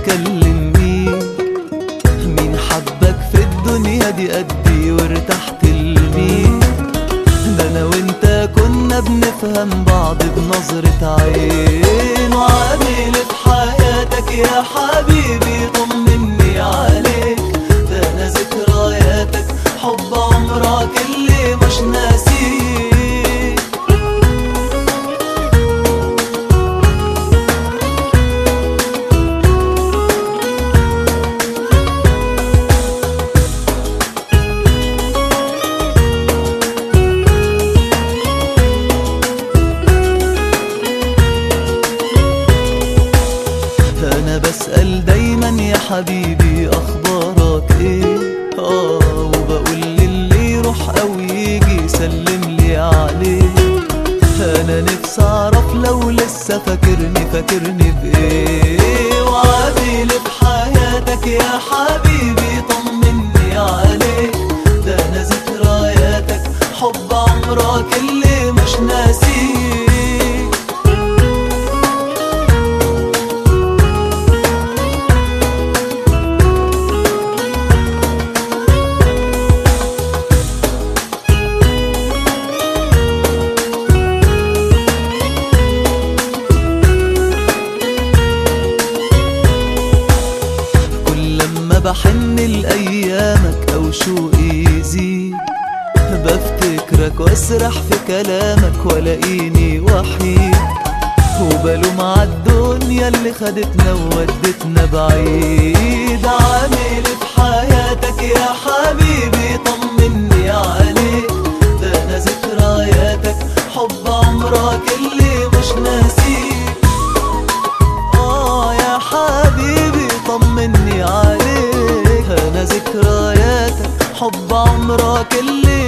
بتكلم مين مين حبك في الدنيا دي قدي وارتحت لمين ده انا وانت كنا بنفهم بعض بنظرة عين وعامل في حياتك يا حبيبي طمني عليك ده انا ذكرياتك حب عمرك اللي مش ناسيك انا بسأل دايما يا حبيبي اخبارك ايه اه وبقول للي يروح او يجي سلم لي عليه انا نفسي اعرف لو لسه فاكرني فاكرني بايه وعامل في حياتك يا حبيبي طمني عليك ده انا ذكرياتك حب عمرك اللي مش ناسيك كل لما بحن لأيامك أو شوقي يزيد بفتكرك واسرح في كلامك ولاقيني وحيد وبلوم عالدنيا اللي خدتنا وودتنا بعيد عامل في حياتك يا حبيبي طمني عليك ده انا ذكرياتك حب عمرك اللي مش ناسيك آه يا حبيبي طمني عليك أنا ذكرياتك حب عمرك اللي